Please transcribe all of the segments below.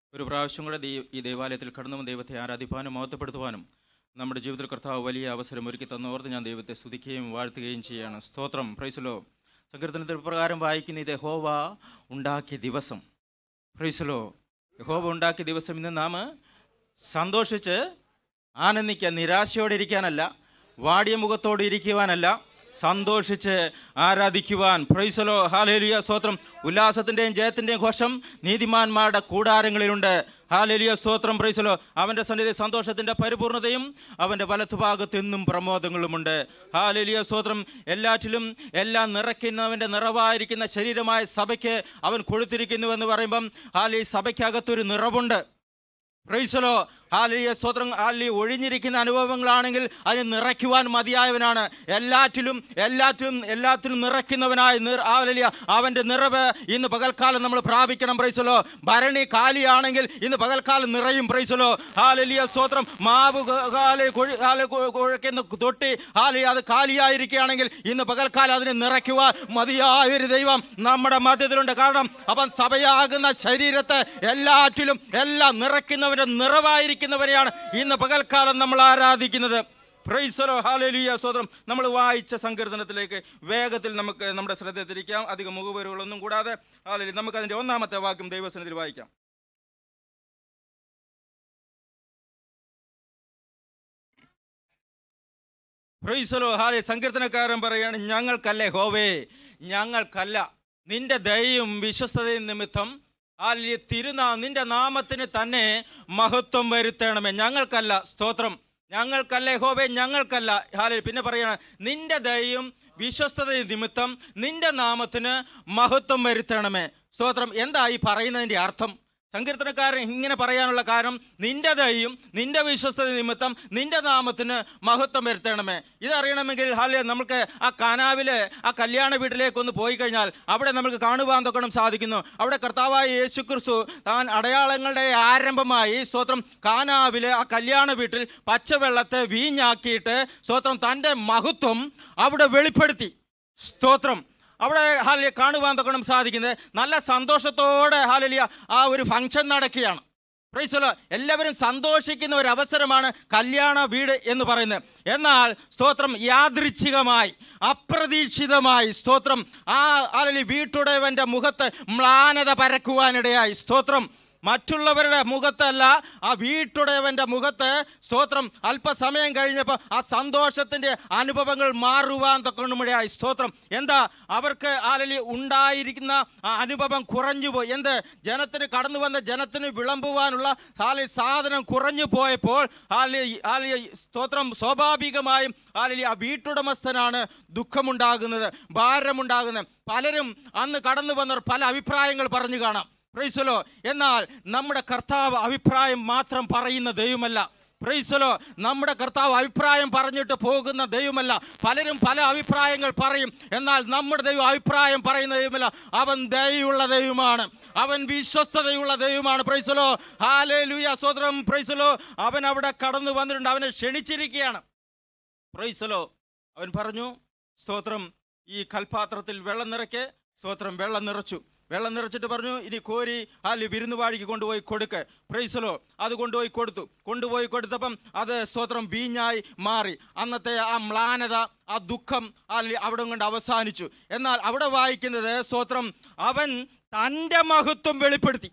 ഒരു പ്രാവശ്യം കൂടെ ദൈ- ഈ ദേവാലയത്തിൽ കടന്നു വന്ന് ദൈവത്തെ ആരാധിപ്പാനും മഹത്വപ്പെടുത്തുവാനും നമ്മുടെ ജീവിതത്തിൽ കർത്താവ് വലിയ അവസരം ഒരുക്കി തന്നോർത്ത് ഞാൻ ദൈവത്തെ സ്തുതിക്കുകയും വാഴ്ത്തുകയും ചെയ്യാണ് സ്തോത്രം പ്രൈസലോ സങ്കീർത്തനത്തിൽ പ്രകാരം വായിക്കുന്ന ഇത് യഹോവ ഉണ്ടാക്കിയ ദിവസം പ്രൈസലോ യഹോവ ഉണ്ടാക്കിയ ദിവസം ഇന്ന് നാം സന്തോഷിച്ച് ആനന്ദിക്കാൻ നിരാശയോടെ ഇരിക്കാനല്ല വാടിയ മുഖത്തോടെ ഇരിക്കുവാനല്ല സന്തോഷിച്ച് ആരാധിക്കുവാൻ പ്രൈസലോ ഹാലേലിയ സ്തോത്രം ഉല്ലാസത്തിൻ്റെയും ജയത്തിൻ്റെയും ഘോഷം നീതിമാന്മാരുടെ കൂടാരങ്ങളിലുണ്ട് ഹാലേലിയ സ്തോത്രം പ്രൈസലോ അവൻ്റെ സന്നിധി സന്തോഷത്തിൻ്റെ പരിപൂർണതയും അവൻ്റെ വലത്തുഭാഗത്ത് എന്നും പ്രമോദങ്ങളുമുണ്ട് ഹാലേലിയ സ്തോത്രം എല്ലാറ്റിലും എല്ലാം നിറയ്ക്കുന്നവൻ്റെ നിറവായിരിക്കുന്ന ശരീരമായ സഭയ്ക്ക് അവൻ കൊടുത്തിരിക്കുന്നുവെന്ന് പറയുമ്പം ഹാലി സഭയ്ക്കകത്തൊരു നിറവുണ്ട് പ്രൈസലോ ഹാലിയ സ്വതന്ത്രം ഹാലി ഒഴിഞ്ഞിരിക്കുന്ന അനുഭവങ്ങളാണെങ്കിൽ അതിന് നിറയ്ക്കുവാൻ മതിയായവനാണ് എല്ലാറ്റിലും എല്ലാറ്റിലും എല്ലാത്തിലും നിറയ്ക്കുന്നവനായ നിർ ഹാലിയ അവൻ്റെ നിറവ് ഇന്ന് പകൽക്കാലം നമ്മൾ പ്രാപിക്കണം പ്രൈസലോ ഭരണി കാലിയാണെങ്കിൽ ഇന്ന് പകൽക്കാലം നിറയും പ്രൈസലോ ഹാലിയ സ്വത്രം മാവ് ക- ഹാല് കൊഴി ഹാല് കൊ- കുഴയ്ക്കുന്ന തൊട്ടി ഹാലി അത് കാലിയായിരിക്കുകയാണെങ്കിൽ ഇന്ന് പകൽക്കാലം അതിനെ നിറയ്ക്കുവാൻ മതിയായ ഒരു ദൈവം നമ്മുടെ മധ്യത്തിലുണ്ട് കാരണം അവൻ സഭയാകുന്ന ശരീരത്തെ എല്ലാറ്റിലും എല്ലാം നിറയ്ക്കുന്നവൻ്റെ നിറവായിരിക്കുന്നവരെയാണ് ഇന്ന് പകൽക്കാലം നമ്മൾ ആരാധിക്കുന്നത് പ്രൈസലോ ഹാലലിയ സ്വതന്ത്രം നമ്മൾ വായിച്ച സങ്കീർത്തനത്തിലേക്ക് വേഗത്തിൽ നമുക്ക് നമ്മുടെ ശ്രദ്ധ തിരിക്കാം അധികം മുഖവരുകളൊന്നും കൂടാതെ ഹാലലി നമുക്കതിൻ്റെ ഒന്നാമത്തെ വാക്യം ദൈവസന്നിധിയിൽ വായിക്കാം പ്രൈസലോ ഹാലെ സങ്കീർത്തനക്കാരൻ പറയാണ് ഞങ്ങൾക്കല്ലേ ഹോവേ ഞങ്ങൾക്കല്ല നിന്റെ ദയയും വിശ്വസ്തതയും നിമിത്തം ഹാലി തിരുനാ നിന്റെ നാമത്തിന് തന്നെ മഹത്വം വരുത്തണമേ ഞങ്ങൾക്കല്ല സ്തോത്രം ഞങ്ങൾക്കല്ലേ ഹോവേ ഞങ്ങൾക്കല്ല ഹാലി പിന്നെ പറയാണ് നിന്റെ ദയയും വിശ്വസ്തതയും നിമിത്തം നിന്റെ നാമത്തിന് മഹത്വം വരുത്തണമേ സ്തോത്രം എന്താ ഈ പറയുന്നതിൻ്റെ അർത്ഥം സങ്കീർത്തനക്കാരൻ ഇങ്ങനെ പറയാനുള്ള കാരണം നിന്റെ ദയും നിന്റെ വിശ്വസ്തത നിമിത്തം നിന്റെ നാമത്തിന് മഹത്വം വരുത്തണമേ ഇതറിയണമെങ്കിൽ ഹാലിയ നമുക്ക് ആ കാനാവിലെ ആ കല്യാണ വീട്ടിലേക്ക് ഒന്ന് പോയി കഴിഞ്ഞാൽ അവിടെ നമുക്ക് കാണുവാൻ തൊക്കണം സാധിക്കുന്നു അവിടെ കർത്താവായ യേശു ക്രിസ്തു താൻ അടയാളങ്ങളുടെ ആരംഭമായി സ്തോത്രം കാനാവിലെ ആ കല്യാണ വീട്ടിൽ പച്ചവെള്ളത്തെ വീഞ്ഞാക്കിയിട്ട് സ്തോത്രം തൻ്റെ മഹത്വം അവിടെ വെളിപ്പെടുത്തി സ്തോത്രം അവിടെ ഹാലിയ കാണുവാൻ തൊക്കണം സാധിക്കുന്നത് നല്ല സന്തോഷത്തോടെ ഹാലിയ ആ ഒരു ഫംഗ്ഷൻ നടക്കുകയാണ് പ്രൈസലോ എല്ലാവരും സന്തോഷിക്കുന്ന ഒരു അവസരമാണ് കല്യാണ വീട് എന്ന് പറയുന്നത് എന്നാൽ സ്തോത്രം യാദൃച്ഛികമായി അപ്രതീക്ഷിതമായി സ്തോത്രം ആ അല്ലെങ്കിൽ വീട്ടുടയവൻ്റെ മുഖത്ത് മ്ലാനത പരക്കുവാനിടയായി സ്തോത്രം മറ്റുള്ളവരുടെ മുഖത്തല്ല ആ വീട്ടുടയവൻ്റെ മുഖത്ത് സ്തോത്രം അല്പസമയം കഴിഞ്ഞപ്പോൾ ആ സന്തോഷത്തിൻ്റെ അനുഭവങ്ങൾ മാറുവാൻ തൊക്കണമിടയായി സ്തോത്രം എന്താ അവർക്ക് ആലലി ഉണ്ടായിരിക്കുന്ന ആ അനുഭവം കുറഞ്ഞുപോയി എന്ത് ജനത്തിന് കടന്നു വന്ന ജനത്തിന് വിളമ്പുവാനുള്ള ആലി സാധനം കുറഞ്ഞു പോയപ്പോൾ ആലി ആലി സ്തോത്രം സ്വാഭാവികമായും ആലലി ആ വീട്ടുടമസ്ഥനാണ് ദുഃഖമുണ്ടാകുന്നത് ഭാരമുണ്ടാകുന്നത് പലരും അന്ന് കടന്നു വന്നവർ പല അഭിപ്രായങ്ങൾ പറഞ്ഞു കാണാം പ്രൈസലോ എന്നാൽ നമ്മുടെ കർത്താവ് അഭിപ്രായം മാത്രം പറയുന്ന ദൈവമല്ല പ്രൈസലോ നമ്മുടെ കർത്താവ് അഭിപ്രായം പറഞ്ഞിട്ട് പോകുന്ന ദൈവമല്ല പലരും പല അഭിപ്രായങ്ങൾ പറയും എന്നാൽ നമ്മുടെ ദൈവം അഭിപ്രായം പറയുന്ന ദൈവമല്ല അവൻ ദയുള്ള ദൈവമാണ് അവൻ വിശ്വസ്തതയുള്ള ദൈവമാണ് പ്രൈസലോ ഹാലേ ലൂയ സ്വതന്ത്രം പ്രൈസലോ അവൻ അവിടെ കടന്നു വന്നിട്ടുണ്ട് അവനെ ക്ഷണിച്ചിരിക്കുകയാണ് പ്രൈസലോ അവൻ പറഞ്ഞു സ്തോത്രം ഈ കൽപാത്രത്തിൽ വെള്ളം നിറയ്ക്ക് സ്തോത്രം വെള്ളം നിറച്ചു വെള്ളം നിറച്ചിട്ട് പറഞ്ഞു ഇനി കോരി അല്ലെ വിരുന്നുവാഴിക്ക് കൊണ്ടുപോയി കൊടുക്ക് പ്രൈസലോ അത് കൊണ്ടുപോയി കൊടുത്തു കൊണ്ടുപോയി കൊടുത്തപ്പം അത് സ്തോത്രം വീഞ്ഞായി മാറി അന്നത്തെ ആ മ്ലാനത ആ ദുഃഖം അല്ലെ അവിടെ കൊണ്ട് അവസാനിച്ചു എന്നാൽ അവിടെ വായിക്കുന്നത് സ്തോത്രം അവൻ തൻ്റെ മഹത്വം വെളിപ്പെടുത്തി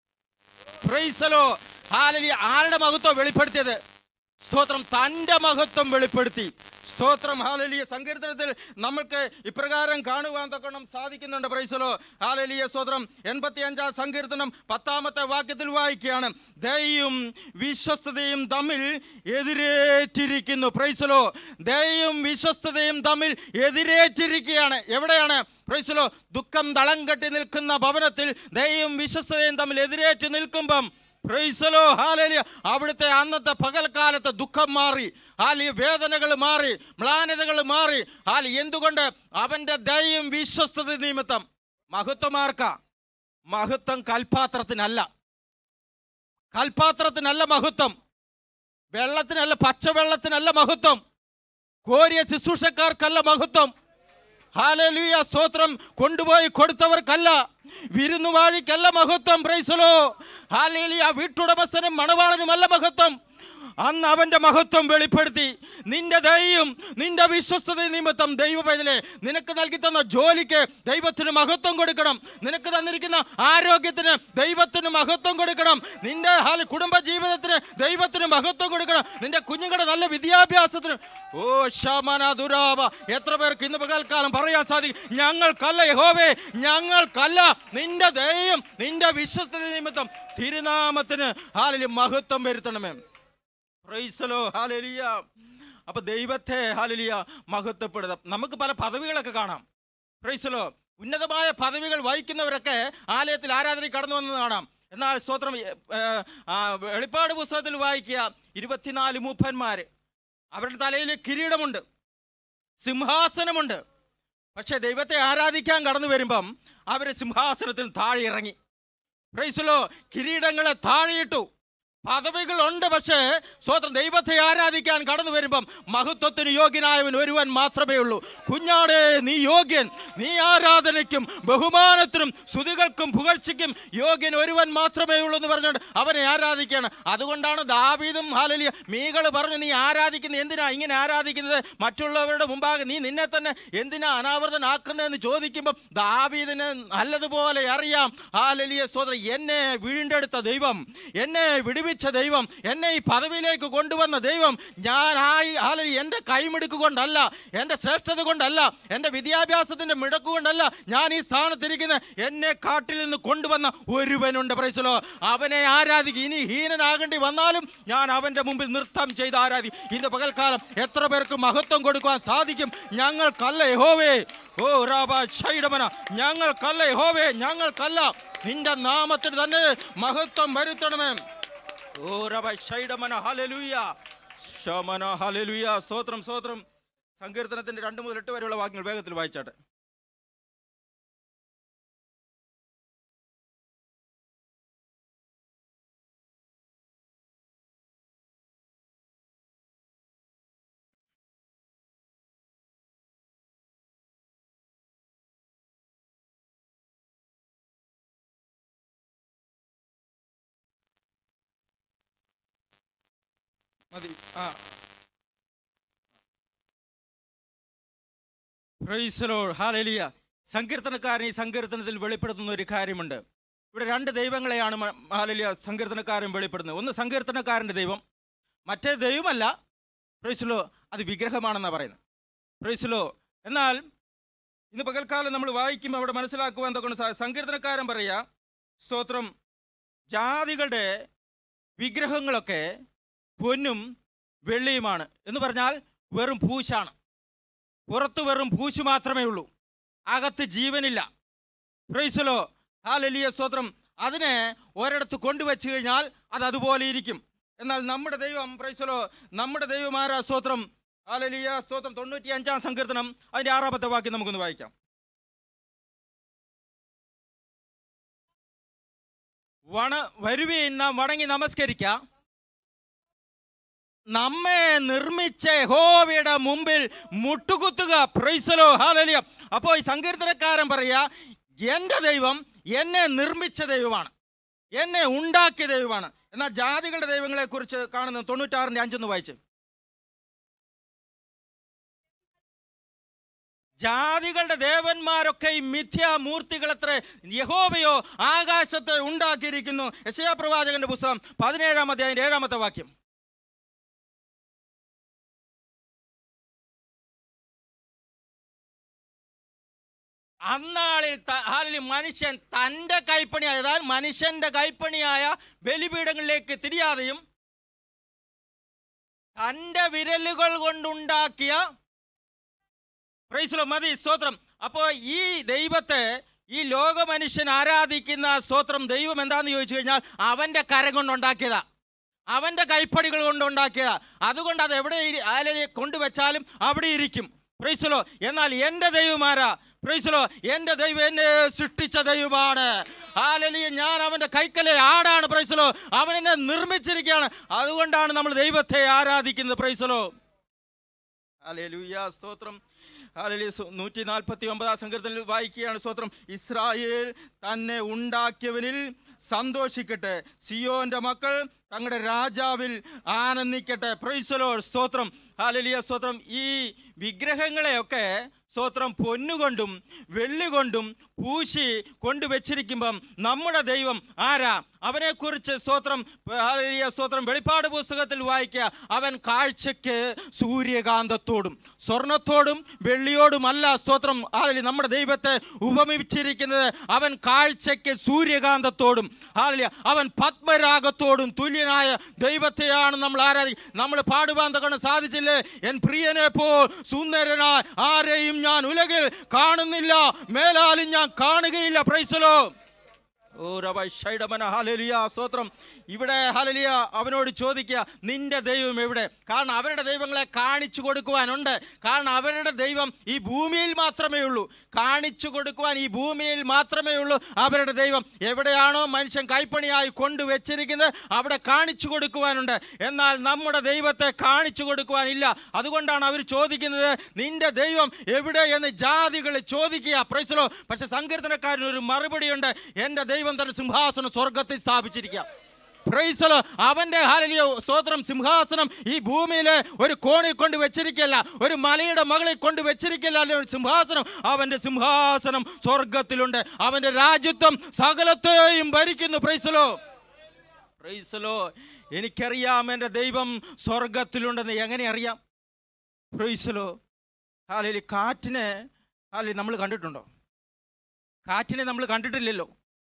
പ്രൈസലോ ഹാലലി ആരുടെ മഹത്വം വെളിപ്പെടുത്തിയത് സ്തോത്രം തൻ്റെ മഹത്വം വെളിപ്പെടുത്തി സ്തോത്രം ഹാലലിയ സങ്കീർത്തനത്തിൽ നമ്മൾക്ക് ഇപ്രകാരം കാണുവാൻ തക്കണം സാധിക്കുന്നുണ്ട് പ്രൈസലോ ഹാലലിയ സ്തോത്രം എൺപത്തി അഞ്ചാം സങ്കീർത്തനം പത്താമത്തെ വാക്യത്തിൽ വായിക്കുകയാണ് ദയും വിശ്വസ്തതയും തമ്മിൽ എതിരേറ്റിരിക്കുന്നു പ്രൈസലോ ദയും വിശ്വസ്തതയും തമ്മിൽ എതിരേറ്റിരിക്കുകയാണ് എവിടെയാണ് പ്രൈസലോ ദുഃഖം തളം കെട്ടി നിൽക്കുന്ന ഭവനത്തിൽ ദയും വിശ്വസ്തതയും തമ്മിൽ എതിരേറ്റ് നിൽക്കുമ്പം പ്രൈസലോ ഹാലേലിയ അവിടുത്തെ അന്നത്തെ പകൽക്കാലത്തെ ദുഃഖം മാറി ഹാലി വേദനകൾ മാറി മ്ലാനതകൾ മാറി ഹാലി എന്തുകൊണ്ട് അവന്റെ ദയയും വിശ്വസ്തത നിമിത്തം മഹത്വമാർക്ക മഹത്വം കൽപാത്രത്തിനല്ല കൽപാത്രത്തിനല്ല മഹത്വം വെള്ളത്തിനല്ല പച്ചവെള്ളത്തിനല്ല മഹത്വം കോരിയ ശുശ്രൂഷക്കാർക്കല്ല മഹത്വം ഹാലലുയ സ്തോത്രം കൊണ്ടുപോയി കൊടുത്തവർക്കല്ല വിരുന്നുവാഴിക്കല്ല മഹത്വം പ്രൈസലോ ഹാലേലി ആ വീട്ടുടമസ്ഥനും മണവാളനുമല്ല മഹത്വം അന്ന് അവന്റെ മഹത്വം വെളിപ്പെടുത്തി നിന്റെ ദയും നിന്റെ വിശ്വസ്തത നിമിത്തം ദൈവ പൈതലെ നിനക്ക് നൽകി തന്ന ജോലിക്ക് ദൈവത്തിന് മഹത്വം കൊടുക്കണം നിനക്ക് തന്നിരിക്കുന്ന ആരോഗ്യത്തിന് ദൈവത്തിന് മഹത്വം കൊടുക്കണം നിന്റെ ഹാല് കുടുംബ ജീവിതത്തിന് ദൈവത്തിന് മഹത്വം കൊടുക്കണം നിന്റെ കുഞ്ഞുങ്ങളുടെ നല്ല വിദ്യാഭ്യാസത്തിന് ഓ ശമന ദുരാപ എത്ര പേർക്ക് ഇന്ന് പകൽക്കാലം പറയാൻ സാധിക്കും ഞങ്ങൾക്കല്ല യഹോവേ ഞങ്ങൾക്കല്ല നിന്റെ ദയം നിന്റെ വിശ്വസ്തത നിമിത്തം തിരുനാമത്തിന് ഹാലിൽ മഹത്വം വരുത്തണമേ പ്രൈസലോ ഹാലലിയ അപ്പൊ ദൈവത്തെ ഹാലലിയ മഹത്വപ്പെടുക നമുക്ക് പല പദവികളൊക്കെ കാണാം പ്രൈസലോ ഉന്നതമായ പദവികൾ വഹിക്കുന്നവരൊക്കെ ആലയത്തിൽ ആരാധന കടന്നു വന്നത് കാണാം എന്നാൽ സ്തോത്രം ഏ, ആ, വെളിപ്പാട് പുസ്തകത്തിൽ വായിക്കുക ഇരുപത്തിനാല് മൂപ്പന്മാര് അവരുടെ തലയിൽ കിരീടമുണ്ട് സിംഹാസനമുണ്ട് പക്ഷെ ദൈവത്തെ ആരാധിക്കാൻ കടന്നു വരുമ്പം അവർ സിംഹാസനത്തിന് താഴെ ഇറങ്ങി പ്രൈസലോ കിരീടങ്ങളെ താഴെയിട്ടു പദവികളുണ്ട് പക്ഷേ സ്വതന്ത്രം ദൈവത്തെ ആരാധിക്കാൻ കടന്നു വരുമ്പം മഹത്വത്തിന് യോഗ്യനായവൻ ഒരുവൻ മാത്രമേ ഉള്ളൂ കുഞ്ഞാടേ നീ യോഗ്യൻ നീ ആരാധനയ്ക്കും ബഹുമാനത്തിനും സ്തുതികൾക്കും പുകഴ്ചയ്ക്കും യോഗ്യൻ ഒരുവൻ മാത്രമേ ഉള്ളൂ എന്ന് പറഞ്ഞുകൊണ്ട് അവനെ ആരാധിക്കുകയാണ് അതുകൊണ്ടാണ് ദാവീദും ഹാലലിയ മീകൾ പറഞ്ഞു നീ ആരാധിക്കുന്നത് എന്തിനാ ഇങ്ങനെ ആരാധിക്കുന്നത് മറ്റുള്ളവരുടെ മുമ്പാകെ നീ നിന്നെ തന്നെ എന്തിനാ അനാവൃതനാക്കുന്നതെന്ന് ചോദിക്കുമ്പോൾ ദാവീദിന് നല്ലതുപോലെ അറിയാം ഹാലലിയ സോദരൻ എന്നെ വീണ്ടെടുത്ത ദൈവം എന്നെ വിടുവിച്ച ദൈവം എന്നെ ഈ പദവിയിലേക്ക് കൊണ്ടുവന്ന ദൈവം ഞാൻ ആയി ഹാലലി എൻ്റെ കൈമിടുക്ക് കൊണ്ടല്ല എൻ്റെ ശ്രേഷ്ഠത കൊണ്ടല്ല എൻ്റെ വിദ്യാഭ്യാസത്തിൻ്റെ മിടക്ക് കൊണ്ടല്ല ഞാൻ ഈ സ്ഥാനത്തിരിക്കുന്ന എന്നെ കാട്ടിൽ നിന്ന് കൊണ്ടുവന്ന ഒരുവനുണ്ട് പ്രൈസലോ അവനെ ആരാധിക്കും ഇനി ഹീനനാകേണ്ടി വന്നാലും ഞാൻ അവൻ്റെ മുമ്പിൽ നൃത്തം ചെയ്ത് ആരാധി ഇന്ന് പകൽക്കാലം എത്ര പേർക്ക് മഹത്വം കൊടുക്കുവാൻ സാധിക്കും ഞങ്ങൾക്കല്ല യഹോവേ ഓ റാബ ഷൈഡമന ഞങ്ങൾക്കല്ല യഹോവേ ഞങ്ങൾക്കല്ല നിന്റെ നാമത്തിന് തന്നെ മഹത്വം വരുത്തണമേ ഓ റബ ഷൈഡമന ഹല്ലേലൂയ ശമന ഹല്ലേലൂയ സ്തോത്രം സ്തോത്രം സങ്കീർത്തനത്തിന്റെ രണ്ട് മുതൽ എട്ട് വരെയുള്ള വാക്യങ്ങൾ വേഗത്തിൽ വായിച്ചാട്ടെ മതി ആ പ്രൈസലോ ഹാലലിയ സങ്കീർത്തനക്കാരൻ ഈ സങ്കീർത്തനത്തിൽ വെളിപ്പെടുത്തുന്ന ഒരു കാര്യമുണ്ട് ഇവിടെ രണ്ട് ദൈവങ്ങളെയാണ് മ- ഹാലലിയ സങ്കീർത്തനക്കാരൻ വെളിപ്പെടുന്നത് ഒന്ന് സങ്കീർത്തനക്കാരൻ്റെ ദൈവം മറ്റേ ദൈവമല്ല പ്രൈസലോ അത് വിഗ്രഹമാണെന്നാണ് പറയുന്നത് പ്രൈസലോ എന്നാൽ ഇന്ന് പകൽക്കാലം നമ്മൾ വായിക്കുമ്പോൾ അവിടെ മനസ്സിലാക്കുവാൻ എന്തൊക്കെ സാ- സങ്കീർത്തനക്കാരൻ പറയാ സ്തോത്രം ജാതികളുടെ വിഗ്രഹങ്ങളൊക്കെ പൊന്നും വെള്ളിയുമാണ് എന്ന് പറഞ്ഞാൽ വെറും പൂശാണ് പുറത്ത് വെറും പൂശ് മാത്രമേ ഉള്ളൂ അകത്ത് ജീവനില്ല പ്രൈസലോ ഹാലലിയ സ്തോത്രം അതിനെ ഒരിടത്ത് കൊണ്ടുവച്ച് കഴിഞ്ഞാൽ അത് അതുപോലെ ഇരിക്കും എന്നാൽ നമ്മുടെ ദൈവം പ്രൈസലോ നമ്മുടെ ദൈവമാരാ സ്തോത്രം ഹാലലിയ സ്തോത്രം തൊണ്ണൂറ്റി അഞ്ചാം സങ്കീർത്തനം അതിന്റെ ആറാമത്തെ വാക്യം നമുക്കൊന്ന് വായിക്കാം വണ വരുവീൻ നാം വണങ്ങി നമസ്കരിക്കാം നമ്മെ നിർമ്മിച്ച യഹോവയുടെ മുമ്പിൽ മുട്ടുകുത്തുക പ്രൈസലോ ഹാലലിയ അപ്പോൾ ഈ സങ്കീർത്തനക്കാരൻ പറയാ എൻ്റെ ദൈവം എന്നെ നിർമ്മിച്ച ദൈവമാണ് എന്നെ ഉണ്ടാക്കിയ ദൈവമാണ് എന്നാൽ ജാതികളുടെ ദൈവങ്ങളെ കുറിച്ച് കാണുന്ന തൊണ്ണൂറ്റാറിൻ്റെ അഞ്ചെന്ന് വായിച്ച് ജാതികളുടെ ദേവന്മാരൊക്കെ ഈ മിഥ്യാമൂർത്തികളത്ര യഹോവയോ ആകാശത്തെ ഉണ്ടാക്കിയിരിക്കുന്നു യശയാ പ്രവാചകന്റെ പുസ്തകം പതിനേഴാം അധ്യായം ഏഴാമത്തെ വാക്യം അന്നാളിൽ ത- ഹാലലി മനുഷ്യൻ തൻ്റെ കൈപ്പണിയായ അതായത് മനുഷ്യന്റെ കൈപ്പണിയായ ബലിപീഠങ്ങളിലേക്ക് തിരിയാതെയും തൻ്റെ വിരലുകൾ കൊണ്ടുണ്ടാക്കിയ പ്രൈസ്ലോ മതി സ്തോത്രം അപ്പോൾ ഈ ദൈവത്തെ ഈ ലോക മനുഷ്യൻ ആരാധിക്കുന്ന സ്തോത്രം ദൈവം എന്താന്ന് ചോദിച്ചു കഴിഞ്ഞാൽ അവൻ്റെ കരം കൊണ്ടുണ്ടാക്കിയതാ അവൻ്റെ കൈപ്പടികൾ കൊണ്ടുണ്ടാക്കിയതാ അതുകൊണ്ട് അത് എവിടെ ഇരി- ആലയെ കൊണ്ടുവച്ചാലും അവിടെ ഇരിക്കും പ്രൈസലോ എന്നാൽ എൻ്റെ ദൈവമാരാ പ്രൈസലോ എൻ്റെ ദൈവം എന്നെ സൃഷ്ടിച്ച ദൈവമാണ് ഹാലലിയ ഞാൻ അവൻ്റെ കൈക്കലെ ആടാണ് പ്രൈസലോ അവൻ എന്നെ നിർമ്മിച്ചിരിക്കുകയാണ് അതുകൊണ്ടാണ് നമ്മൾ ദൈവത്തെ ആരാധിക്കുന്നത് പ്രൈസലോ ഹാലലൂയ സ്തോത്രം ഹാലലി നൂറ്റി നാൽപ്പത്തി ഒമ്പതാം സങ്കീർത്തനത്തിൽ വായിക്കുകയാണ് സ്തോത്രം ഇസ്രായേൽ തന്നെ ഉണ്ടാക്കിയവനിൽ സന്തോഷിക്കട്ടെ സിയോന്റെ മക്കൾ തങ്ങളുടെ രാജാവിൽ ആനന്ദിക്കട്ടെ പ്രൈസലോ സ്തോത്രം ഹാലലിയ സ്തോത്രം ഈ വിഗ്രഹങ്ങളെയൊക്കെ സ്തോത്രം പൊന്നുകൊണ്ടും വെള്ളി കൊണ്ടും പൂശി കൊണ്ടുവച്ചിരിക്കുമ്പം നമ്മുടെ ദൈവം ആരാ അവനെക്കുറിച്ച് സ്തോത്രം ഹാലലിയ സ്തോത്രം വെളിപ്പാട് പുസ്തകത്തിൽ വായിക്കുക അവൻ കാഴ്ചയ്ക്ക് സൂര്യകാന്തത്തോടും സ്വർണത്തോടും വെള്ളിയോടുമല്ല സ്തോത്രം ഹാലലി നമ്മുടെ ദൈവത്തെ ഉപമിച്ചിരിക്കുന്നത് അവൻ കാഴ്ചയ്ക്ക് സൂര്യകാന്തത്തോടും ഹാലലിയ അവൻ പത്മരാഗത്തോടും തുല്യനായ ദൈവത്തെയാണ് നമ്മൾ ആരാധിക്കുന്നത് നമ്മൾ പാടുവാൻ തക്കണം സാധിച്ചില്ലേ എൻ പ്രിയനെ പോ സുന്ദരനായ ആരെയും ഞാൻ ഉലകിൽ കാണുന്നില്ല മേലാലും ഞാൻ കാണുകയില്ല പ്രൈസലോ ഓ റബ ഷൈഡമന ഹാലലിയ സ്തോത്രം ഇവിടെ ഹാലലിയ അവനോട് ചോദിക്കുക നിന്റെ ദൈവം എവിടെ കാരണം അവരുടെ ദൈവങ്ങളെ കാണിച്ചു കൊടുക്കുവാനുണ്ട് കാരണം അവരുടെ ദൈവം ഈ ഭൂമിയിൽ മാത്രമേ ഉള്ളൂ കാണിച്ചു കൊടുക്കുവാൻ ഈ ഭൂമിയിൽ മാത്രമേ ഉള്ളൂ അവരുടെ ദൈവം എവിടെയാണോ മനുഷ്യൻ കൈപ്പണിയായി കൊണ്ടുവച്ചിരിക്കുന്നത് അവിടെ കാണിച്ചു കൊടുക്കുവാനുണ്ട് എന്നാൽ നമ്മുടെ ദൈവത്തെ കാണിച്ചു കൊടുക്കുവാനില്ല അതുകൊണ്ടാണ് അവർ ചോദിക്കുന്നത് നിന്റെ ദൈവം എവിടെ എന്ന് ജാതികൾ ചോദിക്കുക പ്രൈസലോ പക്ഷെ സങ്കീർത്തനക്കാരന് ഒരു മറുപടിയുണ്ട് എൻ്റെ ദൈവം തന്റെ സിംഹാസനം സ്വർഗത്തിൽ സ്ഥാപിച്ചിരിക്കുക പ്രൈസലോ അവന്റെ ഹാലലിയ സ്തോത്രം സിംഹാസനം ഈ ഭൂമിയിലെ ഒരു കോണിൽ കൊണ്ട് വെച്ചിരിക്കല്ല ഒരു മലയുടെ മകളിൽ കൊണ്ട് വെച്ചിരിക്കല്ല അല്ലെ ഒരു സിംഹാസനം അവന്റെ സിംഹാസനം സ്വർഗത്തിലുണ്ട് അവന്റെ രാജ്യത്വം സകലത്തെയും ഭരിക്കുന്നു പ്രൈസലോ പ്രൈസലോ എനിക്കറിയാം എൻ്റെ ദൈവം സ്വർഗത്തിലുണ്ടെന്ന് എങ്ങനെ അറിയാം പ്രൈസലോ ഹാലലി കാറ്റിനെ ഹാലി നമ്മൾ കണ്ടിട്ടുണ്ടോ കാറ്റിനെ നമ്മൾ കണ്ടിട്ടില്ലല്ലോ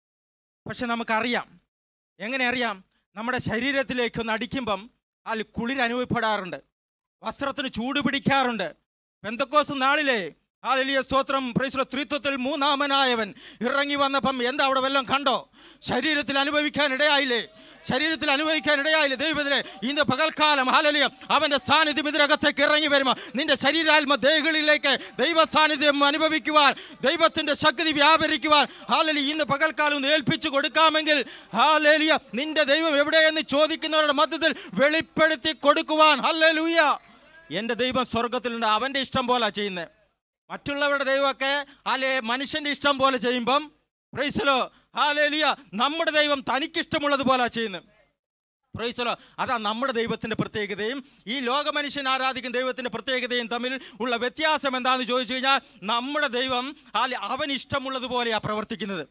പക്ഷെ നമുക്കറിയാം എങ്ങനെ അറിയാം നമ്മുടെ ശരീരത്തിലേക്ക് ഒന്ന് അടിക്കുമ്പം അതിൽ കുളിർ അനുഭവപ്പെടാറുണ്ട് വസ്ത്രത്തിന് ചൂട് പിടിക്കാറുണ്ട് പെന്തക്കോസ് നാളിലെ ഹാലലിയ സ്തോത്രം പ്രൈസ്ല ത്രിത്വത്തിൽ മൂന്നാമനായവൻ ഇറങ്ങി വന്നപ്പം എന്താ അവിടെ വല്ലതും കണ്ടോ ശരീരത്തിൽ അനുഭവിക്കാൻ ഇടയായില്ലേ ശരീരത്തിൽ അനുഭവിക്കാൻ ഇടയായില്ലേ ദൈവത്തിലെ ഇന്ന് പകൽക്കാലം ഹാലലിയ അവന്റെ സാന്നിധ്യം ഇതിനകത്തേക്ക് ഇറങ്ങി വരുമ്പോൾ നിന്റെ ശരീരാത്മ ദേഹങ്ങളിലേക്ക് ദൈവ സാന്നിധ്യം അനുഭവിക്കുവാൻ ദൈവത്തിന്റെ ശക്തി വ്യാപരിക്കുവാൻ ഹാലലി ഇന്ന് പകൽക്കാലം ഒന്ന് ഏൽപ്പിച്ചു കൊടുക്കാമെങ്കിൽ ഹാലേലിയ നിന്റെ ദൈവം എവിടെയെന്ന് ചോദിക്കുന്നവരുടെ മധ്യത്തിൽ വെളിപ്പെടുത്തി കൊടുക്കുവാൻ ഹല്ലേലൂയ എൻ്റെ ദൈവം സ്വർഗത്തിലുണ്ട് അവൻ്റെ ഇഷ്ടം പോലെ ചെയ്യുന്നത് മറ്റുള്ളവരുടെ ദൈവമൊക്കെ അല്ലെ മനുഷ്യന്റെ ഇഷ്ടം പോലെ ചെയ്യുമ്പം പ്രൈസലോ ഹാലേലിയ നമ്മുടെ ദൈവം തനിക്കിഷ്ടമുള്ളതുപോലെ ചെയ്യുന്നത് പ്രൈസലോ അതാ നമ്മുടെ ദൈവത്തിന്റെ പ്രത്യേകതയും ഈ ലോക മനുഷ്യൻ ആരാധിക്കുന്ന ദൈവത്തിന്റെ പ്രത്യേകതയും തമ്മിൽ ഉള്ള വ്യത്യാസം എന്താണെന്ന് ചോദിച്ചു കഴിഞ്ഞാൽ നമ്മുടെ ദൈവം ഹാലി അവൻ ഇഷ്ടമുള്ളതുപോലെയാണ് പ്രവർത്തിക്കുന്നത്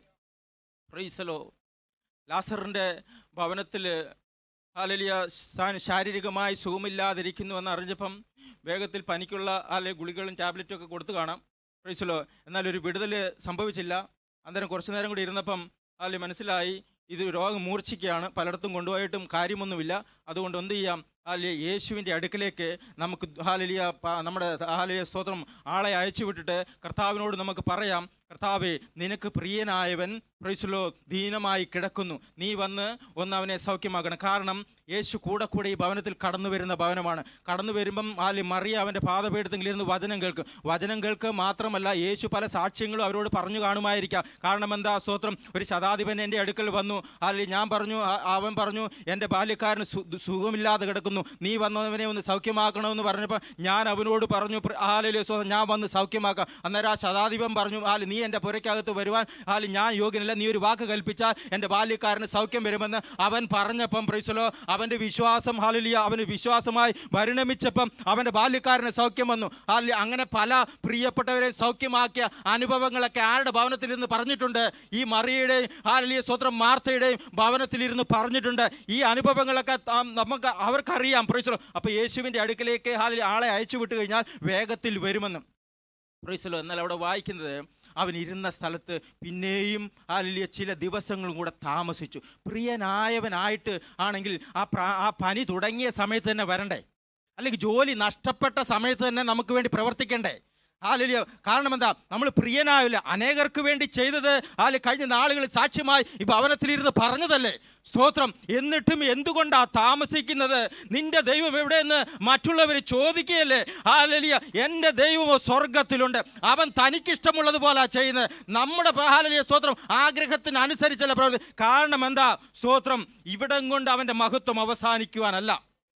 പ്രൈസലോ ലാസറിന്റെ ഭവനത്തിൽ ഹാലലിയ ശാരീരികമായി സുഖമില്ലാതിരിക്കുന്നു എന്ന് അറിഞ്ഞപ്പം വേഗത്തിൽ പനിക്കുള്ള അല്ലെ ഗുളികളും ടാബ്ലറ്റും ഒക്കെ കൊടുത്തു കാണാം പ്രൈസലോ എന്നാൽ ഒരു വിടുതൽ സംഭവിച്ചില്ല അന്നേരം കുറച്ചു നേരം കൂടി ഇരുന്നപ്പം അല്ലെ മനസ്സിലായി ഇത് രോഗം മൂർച്ഛിക്കുകയാണ് പലയിടത്തും കൊണ്ടുപോയിട്ടും കാര്യമൊന്നുമില്ല അതുകൊണ്ട് എന്ത് ചെയ്യാം ഹാലിയ യേശുവിൻ്റെ അടുക്കലേക്ക് നമുക്ക് ഹാലിയ നമ്മുടെ ഹാലിയ സ്തോത്രം ആളെ അയച്ചു വിട്ടിട്ട് കർത്താവിനോട് നമുക്ക് പറയാം കർത്താവെ നിനക്ക് പ്രിയനായവൻ പ്രൈസലോ ദീനമായി കിടക്കുന്നു നീ വന്ന് ഒന്ന് അവനെ സൗഖ്യമാക്കണം കാരണം യേശു കൂടെ കൂടെ ഈ ഭവനത്തിൽ കടന്നു വരുന്ന ഭവനമാണ് കടന്നു വരുമ്പം ആലി മറിയ അവൻ്റെ പാദപീഠത്തിൽ ഇരുന്ന് വചനം കേൾക്കും വചനം കേൾക്കുക മാത്രമല്ല യേശു പല സാക്ഷ്യങ്ങളും അവരോട് പറഞ്ഞു കാണുമായിരിക്കാം കാരണം എന്താ സ്തോത്രം ഒരു ശതാധിപൻ എൻ്റെ അടുക്കൽ വന്നു ആലി ഞാൻ പറഞ്ഞു ആ- അവൻ പറഞ്ഞു എൻ്റെ ബാല്യക്കാരന് സു- സുഖമില്ലാതെ കിടക്കുന്നു നീ വന്നവനെ ഒന്ന് സൗഖ്യമാക്കണമെന്ന് പറഞ്ഞപ്പോൾ ഞാൻ അവനോട് പറഞ്ഞു ആലി സ്വതം ഞാൻ വന്ന് സൗഖ്യമാക്കാം അന്നേരം ആ ശതാധിപൻ പറഞ്ഞു ആലി നീ എൻ്റെ പുരയ്ക്കകത്ത് വരുവാൻ ആലി ഞാൻ യോഗ്യനല്ല നീ ഒരു വാക്ക് കൽപ്പിച്ചാൽ എൻ്റെ ബാല്യക്കാരന് സൗഖ്യം വരുമെന്ന് അവൻ പറഞ്ഞപ്പം പ്രൈസലോ അവൻ്റെ വിശ്വാസം ഹാലിയ അവന് വിശ്വാസമായി പരിണമിച്ചപ്പം അവൻ്റെ ബാല്യക്കാരന് സൗഖ്യം വന്നു ഹാലി അങ്ങനെ പല പ്രിയപ്പെട്ടവരെ സൗഖ്യമാക്കിയ അനുഭവങ്ങളൊക്കെ ആരുടെ ഭവനത്തിലിരുന്ന് പറഞ്ഞിട്ടുണ്ട് ഈ മറിയുടെയും ഹാലിയ സ്വത്രം മാർത്തയുടെയും ഭവനത്തിലിരുന്ന് പറഞ്ഞിട്ടുണ്ട് ഈ അനുഭവങ്ങളൊക്കെ താം- നമുക്ക് അവർക്കറിയാം പ്രൈസലോ അപ്പോൾ യേശുവിൻ്റെ അടുക്കലേക്ക് ഹാലി ആളെ അയച്ചു വിട്ടു കഴിഞ്ഞാൽ വേഗത്തിൽ വരുമെന്ന് പ്രൈസലോ എന്നാൽ അവിടെ വായിക്കുന്നത് അവൻ ഇരുന്ന സ്ഥലത്ത് പിന്നെയും ആലിയ ചില ദിവസങ്ങളും കൂടെ താമസിച്ചു പ്രിയനായവനായിട്ട് ആണെങ്കിൽ ആ പ്രാ ആ പനി തുടങ്ങിയ സമയത്ത് തന്നെ വരണ്ടേ അല്ലെങ്കിൽ ജോലി നഷ്ടപ്പെട്ട സമയത്ത് തന്നെ നമുക്ക് വേണ്ടി പ്രവർത്തിക്കണ്ടേ ആലിയ കാരണം എന്താ നമ്മൾ പ്രിയനാവില്ല അനേകർക്ക് വേണ്ടി ചെയ്തത് ആല് കഴിഞ്ഞ നാളുകളിൽ സാക്ഷ്യമായി ഈ ഭവനത്തിലിരുന്ന് പറഞ്ഞതല്ലേ സ്തോത്രം എന്നിട്ടും എന്തുകൊണ്ടാ താമസിക്കുന്നത് നിന്റെ ദൈവം എവിടെയെന്ന് മറ്റുള്ളവർ ചോദിക്കുകയല്ലേ ഹാലലിയ എൻ്റെ ദൈവമോ സ്വർഗത്തിലുണ്ട് അവൻ തനിക്കിഷ്ടമുള്ളതുപോലെ ചെയ്യുന്നത് നമ്മുടെ ഹാലലിയ സ്തോത്രം ആഗ്രഹത്തിന് അനുസരിച്ചല്ല പ്രവർത്തി കാരണം എന്താ സ്തോത്രം ഇവിടം കൊണ്ട് അവൻ്റെ മഹത്വം അവസാനിക്കുവാനല്ല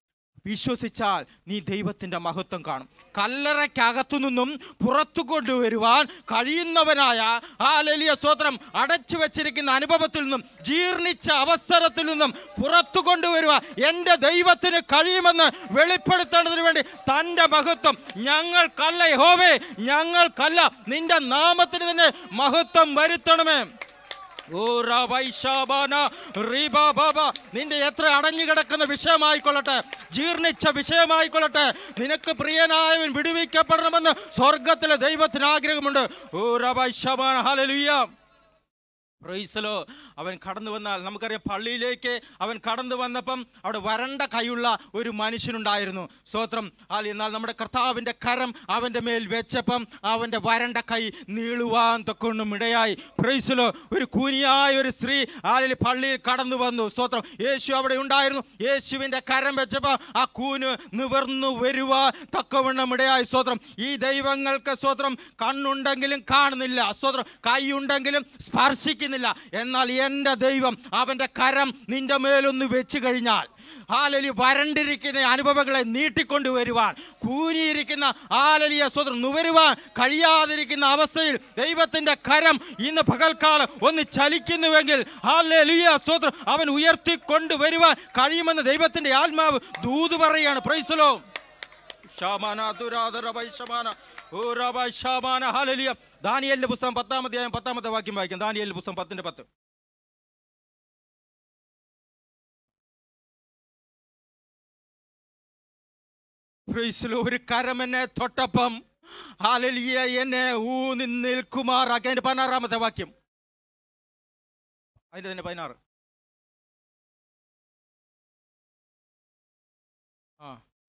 വിശ്വസിച്ചാൽ നീ ദൈവത്തിൻ്റെ മഹത്വം കാണും കല്ലറയ്ക്കകത്തു നിന്നും പുറത്തു കൊണ്ടുവരുവാൻ കഴിയുന്നവനായ ആ ലലിയ സ്വത്രം അടച്ചു വെച്ചിരിക്കുന്ന അനുഭവത്തിൽ നിന്നും ജീർണിച്ച അവസരത്തിൽ നിന്നും പുറത്തു കൊണ്ടുവരുവാൻ എൻ്റെ ദൈവത്തിന് കഴിയുമെന്ന് വെളിപ്പെടുത്തേണ്ടതിന് വേണ്ടി തൻ്റെ മഹത്വം ഞങ്ങൾക്കല്ല യഹോവേ ഞങ്ങൾക്കല്ല നിന്റെ നാമത്തിന് തന്നെ മഹത്വം വരുത്തണമേ ഓ റബൈഷാബാന റീബാബാബ. നിന്റെ എത്ര അടഞ്ഞു കിടക്കുന്ന വിഷയമായിക്കൊള്ളട്ടെ ജീർണിച്ച വിഷയമായിക്കൊള്ളട്ടെ നിനക്ക് പ്രിയനായവൻ വിടുവിക്കപ്പെടണമെന്ന് സ്വർഗത്തിലെ ദൈവത്തിന് ആഗ്രഹമുണ്ട് ഓ റബൈഷാബാന ഹല്ലേലൂയ പ്രൈസലോ അവൻ കടന്നു വന്നാൽ നമുക്കറിയാം പള്ളിയിലേക്ക് അവൻ കടന്നു വന്നപ്പം അവിടെ വരണ്ട കൈയുള്ള ഒരു മനുഷ്യനുണ്ടായിരുന്നു സ്തോത്രം ആ എന്നാൽ നമ്മുടെ കർത്താവിൻ്റെ കരം അവൻ്റെ മേൽ വെച്ചപ്പം അവൻ്റെ വരണ്ട കൈ നീളുവാൻ തൊക്കൊണ്ടും ഇടയായി പ്രൈസലോ ഒരു കൂനിയായ ഒരു സ്ത്രീ ആലിൽ പള്ളിയിൽ കടന്നു വന്നു സ്തോത്രം യേശു അവിടെ ഉണ്ടായിരുന്നു യേശുവിൻ്റെ കരം വെച്ചപ്പോൾ ആ കൂന് നിവർന്നു വരുവാൻ തക്കവണ്ണം ഇടയായി സ്തോത്രം ഈ ദൈവങ്ങൾക്ക് സ്തോത്രം കണ്ണുണ്ടെങ്കിലും കാണുന്നില്ല സ്തോത്രം കൈയുണ്ടെങ്കിലും സ്പർശിക്കുന്നില്ല എന്നാൽ എൻ്റെ ദൈവം അവൻ്റെ കരം നിന്റെ മേലൊന്ന് വെച്ച് കഴിഞ്ഞാൽ ആലലി വരണ്ടിരിക്കുന്ന അനുഭവങ്ങളെ നീട്ടിക്കൊണ്ടു വരുവാൻ കൂനിയിരിക്കുന്ന ആലലിയ സ്വതന്ത്രം നുവരുവാൻ കഴിയാതിരിക്കുന്ന അവസ്ഥയിൽ ദൈവത്തിൻ്റെ കരം ഇന്ന് പകൽക്കാലം ഒന്ന് ചലിക്കുന്നുവെങ്കിൽ ഹാലലിയ സ്വതന്ത്രം അവൻ ഉയർത്തിക്കൊണ്ടുവരുവാൻ കഴിയുമെന്ന് ദൈവത്തിൻ്റെ ആത്മാവ് ദൂത് പറയുകയാണ് പ്രൈസലോ ശാമാന ദുരാദര വൈശമാന ഓ റബ ശാമാന ഹല്ലേലൂയ ദാനിയേലിന്റെ പുസ്തകം പത്താം അധ്യായം പത്താമത്തെ വാക്യം വായിക്കാം ദാനിയേലിന്റെ പുസ്തകം പത്തിന്റെ പത്ത് Praise the Lord. ഒരു കരം എന്നെ തൊട്ടപ്പം ഹാലലിയ എന്നെ ഊന്നി നിൽക്കുമാറാക്കി അതിന്റെ പതിനാറാമത്തെ വാക്യം അതിന്റെ തന്നെ പതിനാറ് ആ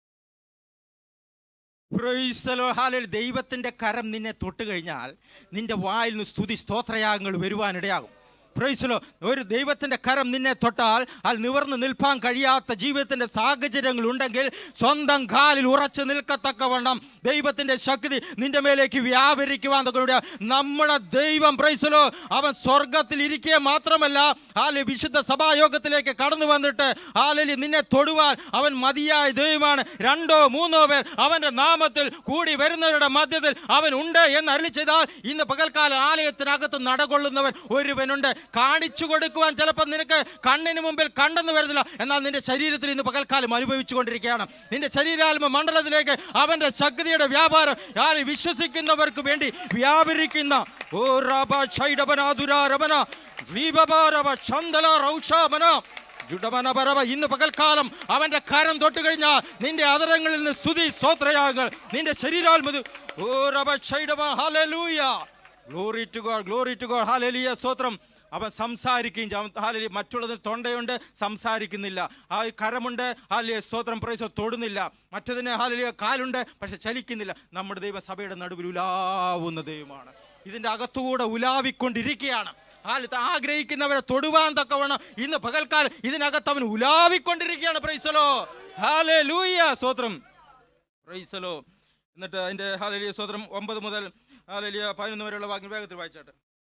Praise the Lord. Hallelujah. ദൈവത്തിന്റെ കരം നിന്നെ തൊട്ട് കഴിഞ്ഞാൽ നിന്റെ വായിൽ നിന്ന് സ്തുതി സ്തോത്രയാഗങ്ങൾ വരുവാനിടയാകും പ്രൈസലോ ഒരു ദൈവത്തിന്റെ കരം നിന്നെ തൊട്ടാൽ അത് നിവർന്ന് നിൽപ്പാൻ കഴിയാത്ത ജീവിതത്തിന്റെ സാഹചര്യങ്ങൾ ഉണ്ടെങ്കിൽ സ്വന്തം കാലിൽ ഉറച്ചു നിൽക്കത്തക്കവണ്ണം ദൈവത്തിന്റെ ശക്തി നിന്റെ മേലേക്ക് വ്യാപരിക്കുവാൻ തൊക്കെ നമ്മുടെ ദൈവം പ്രൈസലോ അവൻ സ്വർഗത്തിൽ ഇരിക്കുക മാത്രമല്ല ഹാലി വിശുദ്ധ സഭായോഗത്തിലേക്ക് കടന്നു വന്നിട്ട് ഹാലലി നിന്നെ തൊടുവാൻ അവൻ മതിയായ ദൈവമാണ് രണ്ടോ മൂന്നോ പേർ അവന്റെ നാമത്തിൽ കൂടി വരുന്നവരുടെ മധ്യത്തിൽ അവൻ ഉണ്ട് എന്ന് അരളി ചെയ്താൽ ഇന്ന് പകൽക്കാല ആലയത്തിനകത്ത് നടകൊള്ളുന്നവൻ ഒരുവനുണ്ട് കാണിച്ചു കൊടുക്കുവാൻ ചിലപ്പോൾ നിനക്ക് കണ്ണിന് മുമ്പിൽ കണ്ടെന്ന് വരുന്നില്ല എന്നാൽ നിന്റെ ശരീരത്തിൽ ഇന്ന് പകൽക്കാലം അനുഭവിച്ചു കൊണ്ടിരിക്കുകയാണ് നിന്റെ ശരീരാത്മ മണ്ഡലത്തിലേക്ക് അവന്റെ ശക്തിയുടെ വ്യാപാരം ഞാൻ വിശ്വസിക്കുന്നവർക്ക് വേണ്ടി വ്യാപരിക്കുന്ന ഓ റബ ഷൈഡബന ദുരാരബന റീബബാരബ ചന്ദല റൗഷാബന ജുഡമനപരവ ഇന്ന് പകൽക്കാലം അവന്റെ കരം തൊട്ട് കഴിഞ്ഞാൽ നിന്റെ അതരങ്ങളിൽ നിന്ന് സ്തുതി സ്വത്രയാകൾ നിന്റെ ശരീരാത്മത് ഓ റബ ഷൈഡബ hallelujah glory to God glory to God hallelujah സ്തോത്രം അവൻ സംസാരിക്കുകയും ചെയ്യും. അവൻ ഹാലലി മറ്റുള്ളതിന് തൊണ്ടയുണ്ട് സംസാരിക്കുന്നില്ല ആ കരമുണ്ട് ഹാലിയ സ്തോത്രം പ്രൈസോ തൊടുന്നില്ല മറ്റതിന് ഹാലിയ കാലുണ്ട് പക്ഷെ ചലിക്കുന്നില്ല നമ്മുടെ ദൈവം സഭയുടെ നടുവിൽ ഉലാവുന്ന ദൈവമാണ് ഇതിൻ്റെ അകത്തുകൂടെ ഉലാവിക്കൊണ്ടിരിക്കുകയാണ് ഹാലത്ത് ആഗ്രഹിക്കുന്നവരെ തൊടുവാൻ തക്കവണ്ണം ഇന്ന് പകൽക്കാലം ഇതിനകത്ത് അവൻ ഉലാവിക്കൊണ്ടിരിക്കുകയാണ് പ്രൈസലോ ഹാലേ ലൂയ സ്തോത്രം പ്രൈസലോ എന്നിട്ട് അതിൻ്റെ ഹാലലിയ സ്തോത്രം ഒമ്പത് മുതൽ ഹാലലിയ പതിനൊന്ന് വരെയുള്ള വാക്യം വേഗത്തിൽ വായിച്ചാട്ടെ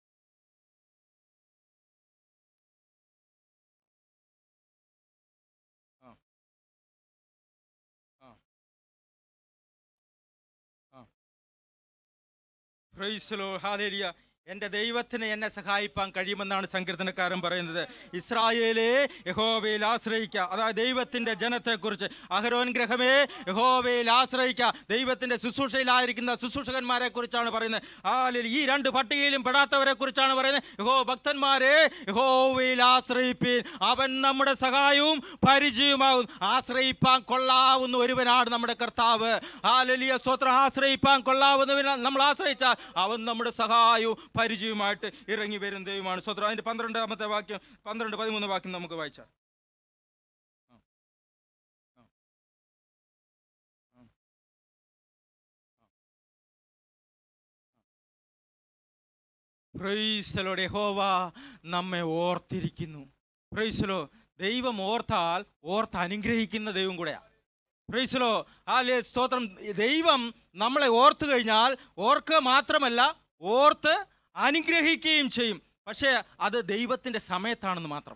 ആ. ആ. ആ. Praise the Lord. Hallelujah. എൻ്റെ ദൈവത്തിന് എന്നെ സഹായിപ്പാൻ കഴിയുമെന്നാണ് സങ്കീർത്തനക്കാരൻ പറയുന്നത് ഇസ്രായേലേ യഹോവയിൽ ആശ്രയിക്കുക അതായത് ദൈവത്തിൻ്റെ ജനത്തെക്കുറിച്ച് അഹരോൻ ഗ്രഹമേ യഹോവയിൽ ആശ്രയിക്കുക ദൈവത്തിൻ്റെ ശുശ്രൂഷയിലായിരിക്കുന്ന ശുശ്രൂഷകന്മാരെ കുറിച്ചാണ് പറയുന്നത് ആ ഈ രണ്ട് പട്ടികയിലും പെടാത്തവരെ കുറിച്ചാണ് പറയുന്നത് യഹോ ഭക്തന്മാരെ യഹോവയിൽ ആശ്രയിപ്പീൻ അവൻ നമ്മുടെ സഹായവും പരിചയമാവും ആശ്രയിപ്പാൻ കൊള്ളാവുന്ന ഒരുവനാണ് നമ്മുടെ കർത്താവ് ആ ലലിയ സ്തോത്രം ആശ്രയിപ്പാൻ കൊള്ളാവുന്നവൻ നമ്മൾ ആശ്രയിച്ചാൽ അവൻ നമ്മുടെ സഹായവും പരിചയവുമായിട്ട് ഇറങ്ങി വരും ദൈവമാണ് സ്വത്രം അതിന്റെ പന്ത്രണ്ടാമത്തെ വാക്യം പന്ത്രണ്ട് പതിമൂന്ന് വാക്യം നമുക്ക് വായിച്ചാൽ ആ. ആ. ആ. പ്രൈസലോടെ ഹോവ നമ്മെ ഓർത്തിരിക്കുന്നു പ്രൈസലോ ദൈവം ഓർത്താൽ ഓർത്ത് അനുഗ്രഹിക്കുന്ന ദൈവം കൂടെയാണ് പ്രൈസലോ ആലേ സ്തോത്രം ദൈവം നമ്മളെ ഓർത്തു കഴിഞ്ഞാൽ ഓർക്കുക മാത്രമല്ല ഓർത്ത് അനുഗ്രഹിക്കുകയും ചെയ്യും പക്ഷേ അത് ദൈവത്തിൻ്റെ സമയത്താണെന്ന് മാത്രം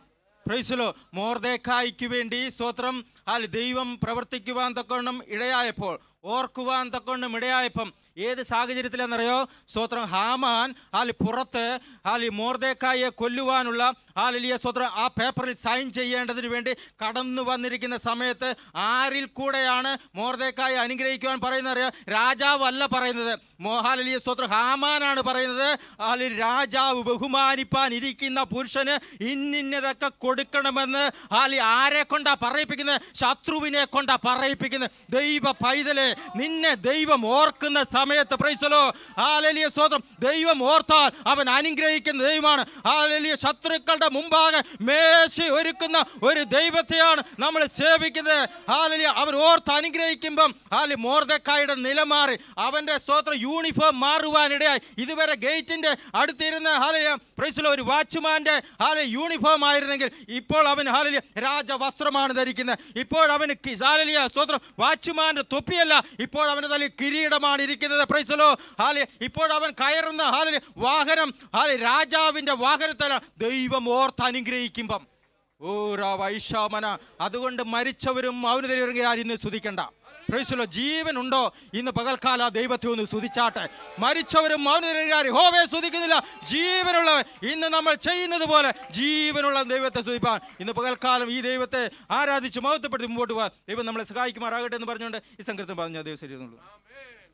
പ്രൈസലോ മോർദേക്കായ്ക്ക് വേണ്ടി സ്തോത്രം ഹാല് ദൈവം പ്രവർത്തിക്കുവാൻ തക്കവണ്ണം ഇടയായപ്പോൾ ഓർക്കുവാൻ തക്കവണ്ണം ഇടയായപ്പം ഏത് സാഹചര്യത്തിലെന്നറിയോ സ്തോത്രം ഹാമാൻ ഹാലി പുറത്ത് ഹാലി മോർദേക്കായെ കൊല്ലുവാനുള്ള ഹാലിയ സ്തോത്രം ആ പേപ്പറിൽ സൈൻ ചെയ്യേണ്ടതിന് വേണ്ടി കടന്നു വന്നിരിക്കുന്ന സമയത്ത് ആരിൽ കൂടെയാണ് മോർദേക്കായെ അനുഗ്രഹിക്കുവാൻ പറയുന്നത് അറിയോ രാജാവല്ല പറയുന്നത് മോഹാലിയ സ്തോത്രം ഹാമാനാണ് പറയുന്നത് ഹാലി രാജാവ് ബഹുമാനിപ്പാൻ ഇരിക്കുന്ന പുരുഷന് ഇന്നിന്നതൊക്കെ കൊടുക്കണമെന്ന് ഹാലി ആരെ കൊണ്ടാ പറയിപ്പിക്കുന്നത് ശത്രുവിനെ കൊണ്ടാ പറയിപ്പിക്കുന്നത് ദൈവ പൈതലെ നിന്നെ ദൈവം ഓർക്കുന്ന സമയത്ത് പ്രൈസലോ ഹാലലിയ സ്വതം ദൈവം ഓർത്താൽ അവൻ അനുഗ്രഹിക്കുന്ന ദൈവമാണ് ഹാലലിയ ശത്രുക്കളുടെ മുമ്പാകെ മേശ ഒരുക്കുന്ന ഒരു ദൈവത്തെയാണ് നമ്മൾ സേവിക്കുന്നത് ഹാലലിയ അവൻ ഓർത്ത് അനുഗ്രഹിക്കുമ്പം ഹാലി മോർദക്കായുടെ നില മാറി അവന്റെ സ്തോത്ര യൂണിഫോം മാറുവാനിടയായി ഇതുവരെ ഗേറ്റിന്റെ അടുത്തിരുന്ന ഹാലലിയ പ്രൈസലോ ഒരു വാച്ച്മാന്റെ ഹാല യൂണിഫോം ആയിരുന്നെങ്കിൽ ഇപ്പോൾ അവൻ ഹാലലിയ രാജവസ്ത്രമാണ് ധരിക്കുന്നത് ഇപ്പോൾ അവന് കി- ഹാലലിയ സ്തോത്രം വാച്ച്മാന്റെ തൊപ്പിയല്ല ഇപ്പോൾ അവന്റെ തലയിൽ കിരീടമാണ് ഇരിക്കുന്നത് പ്രൈസലോ ഹാലി ഇപ്പോൾ അവൻ കയറുന്ന ഹാലി വാഹനം ഹാലി രാജാവിന്റെ വാഹനത്തിലാണ് ദൈവം ഓർത്ത് അനുഗ്രഹിക്കുമ്പം ഓ രാ വൈശാമന അതുകൊണ്ട് മരിച്ചവരും അവനെതിരെ ആരും ഇന്ന് സ്തുതിക്കണ്ട പ്രൈസലോ ജീവനുണ്ടോ ഇന്ന് പകൽക്കാല ആ ദൈവത്തെ ഒന്ന് സ്തുതിച്ചാട്ടെ മരിച്ചവരും മൗനകാരി ഹോവയെ സ്തുതിക്കുന്നില്ല ജീവനുള്ളവൻ ഇന്ന് നമ്മൾ ചെയ്യുന്നത് പോലെ ജീവനുള്ള ദൈവത്തെ സ്തുതിപ്പാൻ ഇന്ന് പകൽക്കാലം ഈ ദൈവത്തെ ആരാധിച്ച് മഹത്വപ്പെടുത്തി മുമ്പോട്ട് പോകാൻ ദൈവം നമ്മളെ സഹായിക്കുമാറാകട്ടെ എന്ന് പറഞ്ഞുകൊണ്ട് ഈ സംഘത്തിൽ പറഞ്ഞ ദൈവം ശരി